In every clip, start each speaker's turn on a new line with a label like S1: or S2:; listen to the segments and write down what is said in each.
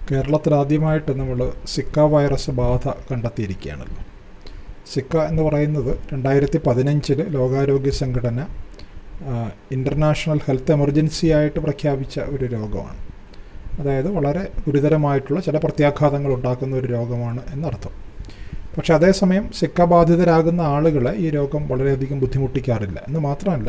S1: കേരളത്തിൽ ആദ്യമായിട്ട് നമ്മൾ സിക്ക വൈറസ് ബാധ കണ്ടെത്തിയിരിക്കുകയാണല്ലോ സിക്ക എന്ന് പറയുന്നത് രണ്ടായിരത്തി പതിനഞ്ചിൽ ലോകാരോഗ്യ സംഘടന ഇൻ്റർനാഷണൽ ഹെൽത്ത് എമർജൻസി ആയിട്ട് പ്രഖ്യാപിച്ച ഒരു രോഗമാണ് അതായത് വളരെ ഗുരുതരമായിട്ടുള്ള ചില പ്രത്യാഘാതങ്ങൾ ഉണ്ടാക്കുന്ന ഒരു രോഗമാണ് എന്നർത്ഥം പക്ഷേ അതേസമയം സിക്ക ബാധിതരാകുന്ന ആളുകളെ ഈ രോഗം വളരെയധികം ബുദ്ധിമുട്ടിക്കാറില്ല എന്ന് മാത്രമല്ല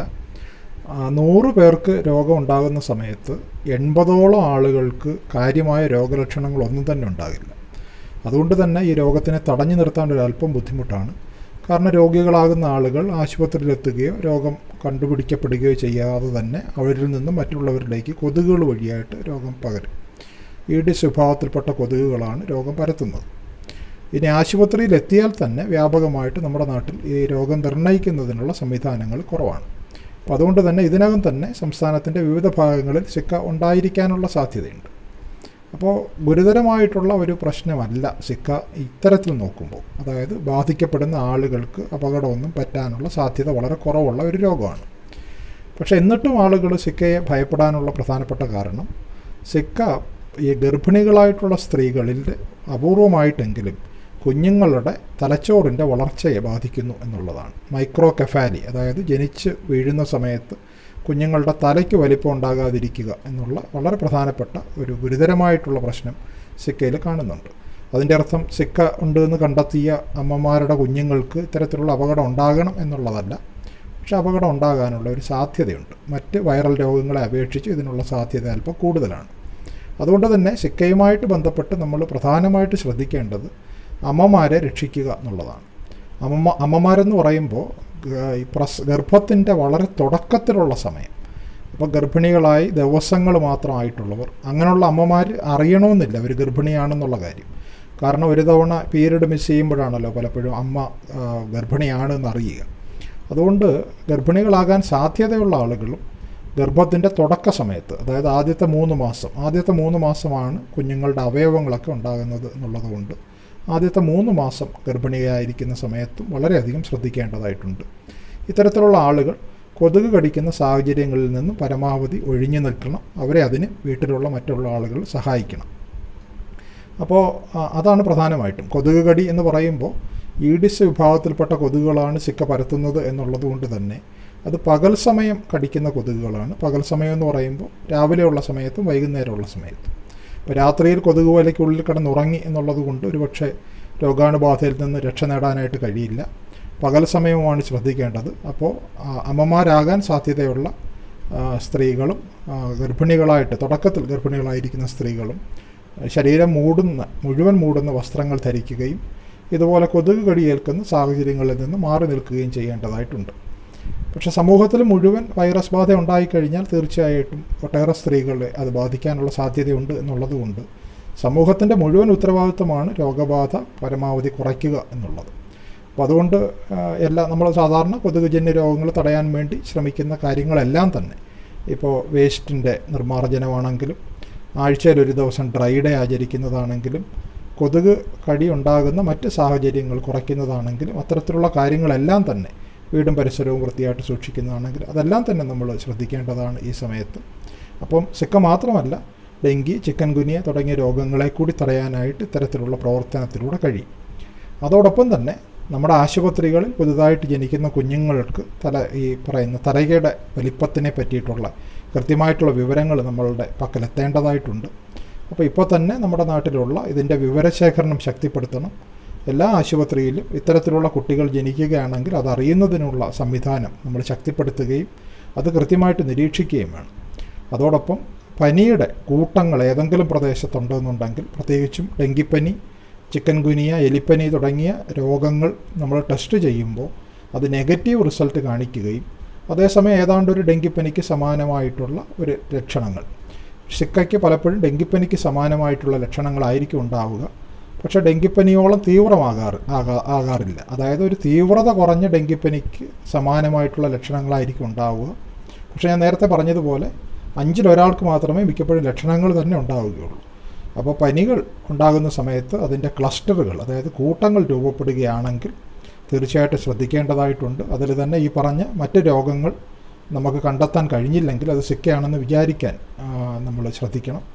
S1: നൂറ് പേർക്ക് രോഗം ഉണ്ടാകുന്ന സമയത്ത് എൺപതോളം ആളുകൾക്ക് കാര്യമായ രോഗലക്ഷണങ്ങളൊന്നും തന്നെ ഉണ്ടാകില്ല അതുകൊണ്ട് തന്നെ ഈ രോഗത്തിനെ തടഞ്ഞു നിർത്താൻ ഒരു അല്പം ബുദ്ധിമുട്ടാണ് കാരണം രോഗികളാകുന്ന ആളുകൾ ആശുപത്രിയിലെത്തുകയോ രോഗം കണ്ടുപിടിക്കപ്പെടുകയോ ചെയ്യാതെ തന്നെ അവരിൽ നിന്നും മറ്റുള്ളവരിലേക്ക് കൊതുകുകൾ വഴിയായിട്ട് രോഗം പകരും ഈഡിസ് വിഭാഗത്തിൽപ്പെട്ട കൊതുകുകളാണ് രോഗം പരത്തുന്നത് ഇനി ആശുപത്രിയിൽ എത്തിയാൽ തന്നെ വ്യാപകമായിട്ട് നമ്മുടെ നാട്ടിൽ ഈ രോഗം നിർണ്ണയിക്കുന്നതിനുള്ള സംവിധാനങ്ങൾ കുറവാണ് അപ്പോൾ അതുകൊണ്ട് തന്നെ ഇതിനകം തന്നെ സംസ്ഥാനത്തിൻ്റെ വിവിധ ഭാഗങ്ങളിൽ സിക്ക ഉണ്ടായിരിക്കാനുള്ള സാധ്യതയുണ്ട് അപ്പോൾ ഗുരുതരമായിട്ടുള്ള ഒരു പ്രശ്നമല്ല സിക്ക ഇത്തരത്തിൽ നോക്കുമ്പോൾ അതായത് ബാധിക്കപ്പെടുന്ന ആളുകൾക്ക് അപകടമൊന്നും പറ്റാനുള്ള സാധ്യത വളരെ കുറവുള്ള ഒരു രോഗമാണ് പക്ഷേ എന്നിട്ടും ആളുകൾ സിക്കയെ ഭയപ്പെടാനുള്ള പ്രധാനപ്പെട്ട കാരണം സിക്ക ഈ ഗർഭിണികളായിട്ടുള്ള സ്ത്രീകളിൽ അപൂർവമായിട്ടെങ്കിലും കുഞ്ഞുങ്ങളുടെ തലച്ചോറിൻ്റെ വളർച്ചയെ ബാധിക്കുന്നു എന്നുള്ളതാണ് മൈക്രോ കെഫാലി അതായത് ജനിച്ച് വീഴുന്ന സമയത്ത് കുഞ്ഞുങ്ങളുടെ തലയ്ക്ക് വലിപ്പം ഉണ്ടാകാതിരിക്കുക എന്നുള്ള വളരെ പ്രധാനപ്പെട്ട ഒരു ഗുരുതരമായിട്ടുള്ള പ്രശ്നം സിക്കയിൽ കാണുന്നുണ്ട് അതിൻ്റെ അർത്ഥം സിക്ക ഉണ്ട് എന്ന് കണ്ടെത്തിയ അമ്മമാരുടെ കുഞ്ഞുങ്ങൾക്ക് ഇത്തരത്തിലുള്ള അപകടം ഉണ്ടാകണം എന്നുള്ളതല്ല പക്ഷേ അപകടം ഉണ്ടാകാനുള്ള ഒരു സാധ്യതയുണ്ട് മറ്റ് വൈറൽ രോഗങ്ങളെ അപേക്ഷിച്ച് ഇതിനുള്ള സാധ്യത അല്പം കൂടുതലാണ് അതുകൊണ്ട് തന്നെ സിക്കയുമായിട്ട് ബന്ധപ്പെട്ട് നമ്മൾ പ്രധാനമായിട്ട് ശ്രദ്ധിക്കേണ്ടത് അമ്മമാരെ രക്ഷിക്കുക എന്നുള്ളതാണ് അമ്മ അമ്മമാരെന്ന് പറയുമ്പോൾ ഈ പ്രസ് ഗർഭത്തിൻ്റെ വളരെ തുടക്കത്തിലുള്ള സമയം അപ്പോൾ ഗർഭിണികളായി ദിവസങ്ങൾ മാത്രമായിട്ടുള്ളവർ അങ്ങനെയുള്ള അമ്മമാർ അറിയണമെന്നില്ല അവർ ഗർഭിണിയാണെന്നുള്ള കാര്യം കാരണം ഒരു തവണ പീരീഡ് മിസ് ചെയ്യുമ്പോഴാണല്ലോ പലപ്പോഴും അമ്മ ഗർഭിണിയാണെന്ന് അറിയുക അതുകൊണ്ട് ഗർഭിണികളാകാൻ സാധ്യതയുള്ള ആളുകളും ഗർഭത്തിൻ്റെ തുടക്ക സമയത്ത് അതായത് ആദ്യത്തെ മൂന്ന് മാസം ആദ്യത്തെ മൂന്ന് മാസമാണ് കുഞ്ഞുങ്ങളുടെ അവയവങ്ങളൊക്കെ ഉണ്ടാകുന്നത് എന്നുള്ളതുകൊണ്ട് ആദ്യത്തെ മൂന്ന് മാസം ഗർഭിണിയായിരിക്കുന്ന സമയത്തും വളരെയധികം ശ്രദ്ധിക്കേണ്ടതായിട്ടുണ്ട് ഇത്തരത്തിലുള്ള ആളുകൾ കൊതുക് കടിക്കുന്ന സാഹചര്യങ്ങളിൽ നിന്ന് പരമാവധി ഒഴിഞ്ഞു നിൽക്കണം അവരെ അതിന് വീട്ടിലുള്ള മറ്റുള്ള ആളുകൾ സഹായിക്കണം അപ്പോൾ അതാണ് പ്രധാനമായിട്ടും കൊതുക് കടി എന്ന് പറയുമ്പോൾ ഈഡിസ് വിഭാഗത്തിൽപ്പെട്ട കൊതുകുകളാണ് സിക്ക പരത്തുന്നത് എന്നുള്ളത് കൊണ്ട് തന്നെ അത് പകൽ സമയം കടിക്കുന്ന കൊതുകുകളാണ് പകൽ സമയം എന്ന് പറയുമ്പോൾ രാവിലെയുള്ള സമയത്തും വൈകുന്നേരമുള്ള സമയത്തും ഇപ്പോൾ രാത്രിയിൽ കൊതുക് വലയ്ക്കുള്ളിൽ കിടന്നുറങ്ങി എന്നുള്ളത് കൊണ്ട് ഒരുപക്ഷെ രോഗാണുബാധയിൽ നിന്ന് രക്ഷ നേടാനായിട്ട് കഴിയില്ല പകൽ സമയവുമാണ് ശ്രദ്ധിക്കേണ്ടത് അപ്പോൾ അമ്മമാരാകാൻ സാധ്യതയുള്ള സ്ത്രീകളും ഗർഭിണികളായിട്ട് തുടക്കത്തിൽ ഗർഭിണികളായിരിക്കുന്ന സ്ത്രീകളും ശരീരം മൂടുന്ന മുഴുവൻ മൂടുന്ന വസ്ത്രങ്ങൾ ധരിക്കുകയും ഇതുപോലെ കൊതുക് കടിയേൽക്കുന്ന സാഹചര്യങ്ങളിൽ നിന്ന് മാറി നിൽക്കുകയും ചെയ്യേണ്ടതായിട്ടുണ്ട് പക്ഷെ സമൂഹത്തിൽ മുഴുവൻ വൈറസ് ബാധ ഉണ്ടായിക്കഴിഞ്ഞാൽ തീർച്ചയായിട്ടും ഒട്ടേറെ സ്ത്രീകളെ അത് ബാധിക്കാനുള്ള സാധ്യതയുണ്ട് എന്നുള്ളതുകൊണ്ട് സമൂഹത്തിൻ്റെ മുഴുവൻ ഉത്തരവാദിത്തമാണ് രോഗബാധ പരമാവധി കുറയ്ക്കുക എന്നുള്ളത് അപ്പോൾ അതുകൊണ്ട് എല്ലാ നമ്മൾ സാധാരണ കൊതുകുജന്യ രോഗങ്ങൾ തടയാൻ വേണ്ടി ശ്രമിക്കുന്ന കാര്യങ്ങളെല്ലാം തന്നെ ഇപ്പോൾ വേസ്റ്റിൻ്റെ നിർമ്മാർജ്ജനമാണെങ്കിലും ആഴ്ചയിൽ ഒരു ദിവസം ഡ്രൈ ഡേ ആചരിക്കുന്നതാണെങ്കിലും കൊതുക് കടി ഉണ്ടാകുന്ന മറ്റ് സാഹചര്യങ്ങൾ കുറയ്ക്കുന്നതാണെങ്കിലും അത്തരത്തിലുള്ള കാര്യങ്ങളെല്ലാം തന്നെ വീടും പരിസരവും വൃത്തിയായിട്ട് സൂക്ഷിക്കുന്നതാണെങ്കിൽ അതെല്ലാം തന്നെ നമ്മൾ ശ്രദ്ധിക്കേണ്ടതാണ് ഈ സമയത്ത് അപ്പം സിക്ക മാത്രമല്ല ഡെങ്കി ചിക്കൻ ഗുനിയ തുടങ്ങിയ രോഗങ്ങളെ കൂടി തടയാനായിട്ട് ഇത്തരത്തിലുള്ള പ്രവർത്തനത്തിലൂടെ കഴിയും അതോടൊപ്പം തന്നെ നമ്മുടെ ആശുപത്രികളിൽ പുതുതായിട്ട് ജനിക്കുന്ന കുഞ്ഞുങ്ങൾക്ക് തല ഈ പറയുന്ന തലയുടെ വലിപ്പത്തിനെ പറ്റിയിട്ടുള്ള കൃത്യമായിട്ടുള്ള വിവരങ്ങൾ നമ്മളുടെ പക്കലെത്തേണ്ടതായിട്ടുണ്ട് അപ്പോൾ ഇപ്പോൾ തന്നെ നമ്മുടെ നാട്ടിലുള്ള ഇതിൻ്റെ വിവരശേഖരണം ശക്തിപ്പെടുത്തണം എല്ലാ ആശുപത്രിയിലും ഇത്തരത്തിലുള്ള കുട്ടികൾ ജനിക്കുകയാണെങ്കിൽ അത് അറിയുന്നതിനുള്ള സംവിധാനം നമ്മൾ ശക്തിപ്പെടുത്തുകയും അത് കൃത്യമായിട്ട് നിരീക്ഷിക്കുകയും വേണം അതോടൊപ്പം പനിയുടെ കൂട്ടങ്ങൾ ഏതെങ്കിലും പ്രദേശത്തുണ്ടെന്നുണ്ടെങ്കിൽ പ്രത്യേകിച്ചും ഡെങ്കിപ്പനി ചിക്കൻ ഗുനിയ എലിപ്പനി തുടങ്ങിയ രോഗങ്ങൾ നമ്മൾ ടെസ്റ്റ് ചെയ്യുമ്പോൾ അത് നെഗറ്റീവ് റിസൾട്ട് കാണിക്കുകയും അതേസമയം ഏതാണ്ട് ഒരു ഡെങ്കിപ്പനിക്ക് സമാനമായിട്ടുള്ള ഒരു ലക്ഷണങ്ങൾ സിക്കയ്ക്ക് പലപ്പോഴും ഡെങ്കിപ്പനിക്ക് സമാനമായിട്ടുള്ള ലക്ഷണങ്ങളായിരിക്കും ഉണ്ടാവുക പക്ഷേ ഡെങ്കിപ്പനിയോളം തീവ്രമാകാറ് ആകാ ആകാറില്ല അതായത് ഒരു തീവ്രത കുറഞ്ഞ ഡെങ്കിപ്പനിക്ക് സമാനമായിട്ടുള്ള ലക്ഷണങ്ങളായിരിക്കും ഉണ്ടാവുക പക്ഷേ ഞാൻ നേരത്തെ പറഞ്ഞതുപോലെ അഞ്ചിലൊരാൾക്ക് മാത്രമേ മിക്കപ്പോഴും ലക്ഷണങ്ങൾ തന്നെ ഉണ്ടാവുകയുള്ളൂ അപ്പോൾ പനികൾ ഉണ്ടാകുന്ന സമയത്ത് അതിൻ്റെ ക്ലസ്റ്ററുകൾ അതായത് കൂട്ടങ്ങൾ രൂപപ്പെടുകയാണെങ്കിൽ തീർച്ചയായിട്ടും ശ്രദ്ധിക്കേണ്ടതായിട്ടുണ്ട് അതിൽ തന്നെ ഈ പറഞ്ഞ മറ്റ് രോഗങ്ങൾ നമുക്ക് കണ്ടെത്താൻ കഴിഞ്ഞില്ലെങ്കിൽ അത് സിക്കയാണെന്ന് വിചാരിക്കാൻ നമ്മൾ ശ്രദ്ധിക്കണം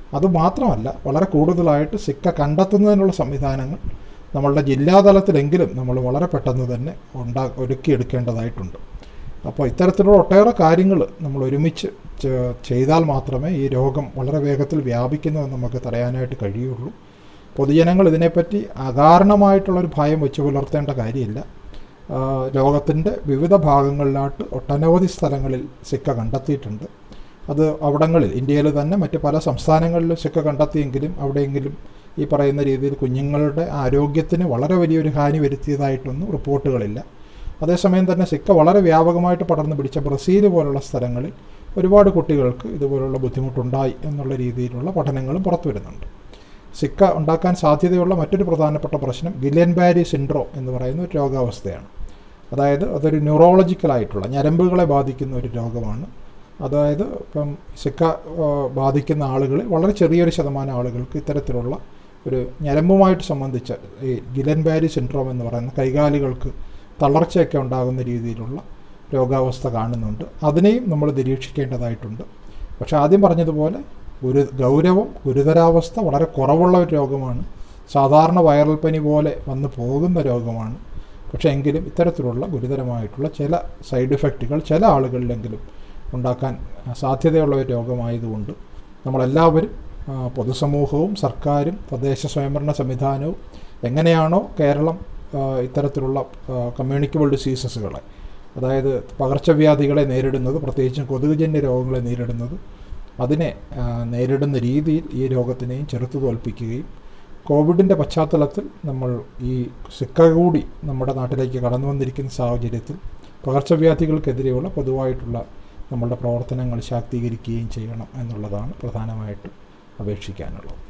S1: അതുമാത്രമല്ല വളരെ കൂടുതലായിട്ട് സിക്ക കണ്ടെത്തുന്നതിനുള്ള സംവിധാനങ്ങൾ നമ്മളുടെ ജില്ലാതലത്തിലെങ്കിലും നമ്മൾ വളരെ പെട്ടെന്ന് തന്നെ ഉണ്ടാ ഒരുക്കിയെടുക്കേണ്ടതായിട്ടുണ്ട് അപ്പോൾ ഇത്തരത്തിലുള്ള ഒട്ടേറെ കാര്യങ്ങൾ നമ്മൾ ഒരുമിച്ച് ചെ- ചെയ്താൽ മാത്രമേ ഈ രോഗം വളരെ വേഗത്തിൽ വ്യാപിക്കുന്നതെന്ന് നമുക്ക് തടയാനായിട്ട് കഴിയുള്ളൂ പൊതുജനങ്ങൾ ഇതിനെപ്പറ്റി അകാരണമായിട്ടുള്ളൊരു ഭയം വെച്ച് പുലർത്തേണ്ട കാര്യമില്ല ആ, ലോകത്തിൻ്റെ വിവിധ ഭാഗങ്ങളിലായിട്ട് ഒട്ടനവധി സ്ഥലങ്ങളിൽ സിക്ക കണ്ടെത്തിയിട്ടുണ്ട് അത് അവിടങ്ങളിൽ ഇന്ത്യയിൽ തന്നെ മറ്റ് പല സംസ്ഥാനങ്ങളിലും സിക്ക കണ്ടെത്തിയെങ്കിലും അവിടെയെങ്കിലും ഈ പറയുന്ന രീതിയിൽ കുഞ്ഞുങ്ങളുടെ ആരോഗ്യത്തിന് വളരെ വലിയൊരു ഹാനി വരുത്തിയതായിട്ടൊന്നും റിപ്പോർട്ടുകളില്ല അതേസമയം തന്നെ സിക്ക വളരെ വ്യാപകമായിട്ട് പടർന്നു പിടിച്ച ബ്രസീൽ പോലുള്ള സ്ഥലങ്ങളിൽ ഒരുപാട് കുട്ടികൾക്ക് ഇതുപോലുള്ള ബുദ്ധിമുട്ടുണ്ടായി എന്നുള്ള രീതിയിലുള്ള പഠനങ്ങളും പുറത്തു വരുന്നുണ്ട് സിക്ക ഉണ്ടാക്കാൻ സാധ്യതയുള്ള മറ്റൊരു പ്രധാനപ്പെട്ട പ്രശ്നം ഗിലിയൻ ബാരി സിൻഡ്രോം എന്ന് പറയുന്ന ഒരു രോഗാവസ്ഥയാണ് അതായത് അതൊരു ന്യൂറോളജിക്കലായിട്ടുള്ള ഞരമ്പുകളെ ബാധിക്കുന്ന ഒരു രോഗമാണ് അതായത് ഇപ്പം സിക്ക ആ, ബാധിക്കുന്ന ആളുകളിൽ വളരെ ചെറിയൊരു ശതമാനം ആളുകൾക്ക് ഇത്തരത്തിലുള്ള ഒരു ഞരമ്പുമായിട്ട് സംബന്ധിച്ച ഈ ഗിലൻ ബാരി സിൻഡ്രോം എന്ന് പറയുന്ന കൈകാലുകൾക്ക് തളർച്ചയൊക്കെ ഉണ്ടാകുന്ന രീതിയിലുള്ള രോഗാവസ്ഥ കാണുന്നുണ്ട് അതിനെയും നമ്മൾ നിരീക്ഷിക്കേണ്ടതായിട്ടുണ്ട് പക്ഷേ ആദ്യം പറഞ്ഞതുപോലെ ഗുരു ഗൗരവം ഗുരുതരാവസ്ഥ വളരെ കുറവുള്ള ഒരു രോഗമാണ് സാധാരണ വൈറൽ പനി പോലെ വന്നു പോകുന്ന രോഗമാണ് പക്ഷേ എങ്കിലും ഇത്തരത്തിലുള്ള ഗുരുതരമായിട്ടുള്ള ചില സൈഡ് ഇഫക്റ്റുകൾ ചില ആളുകളിലെങ്കിലും ഉണ്ടാക്കാൻ സാധ്യതയുള്ള ഒരു രോഗമായതുകൊണ്ട് നമ്മളെല്ലാവരും ആ, പൊതുസമൂഹവും സർക്കാരും തദ്ദേശ സ്വയംഭരണ സംവിധാനവും എങ്ങനെയാണോ കേരളം ആ, ഇത്തരത്തിലുള്ള കമ്മ്യൂണിക്കബിൾ ഡിസീസസുകളെ അതായത് പകർച്ചവ്യാധികളെ നേരിടുന്നത് പ്രത്യേകിച്ചും കൊതുകുജന്യ രോഗങ്ങളെ നേരിടുന്നത് അതിനെ ആ, നേരിടുന്ന രീതിയിൽ ഈ രോഗത്തിനെയും ചെറുത്തു തോൽപ്പിക്കുകയും കോവിഡിൻ്റെ പശ്ചാത്തലത്തിൽ നമ്മൾ ഈ സിക്ക കൂടി നമ്മുടെ നാട്ടിലേക്ക് കടന്നു വന്നിരിക്കുന്ന സാഹചര്യത്തിൽ പകർച്ചവ്യാധികൾക്കെതിരെയുള്ള പൊതുവായിട്ടുള്ള നമ്മളുടെ പ്രവർത്തനങ്ങൾ ശാക്തീകരിക്കുകയും ചെയ്യണം എന്നുള്ളതാണ് പ്രധാനമായിട്ട് അപേക്ഷിക്കാനുള്ളത്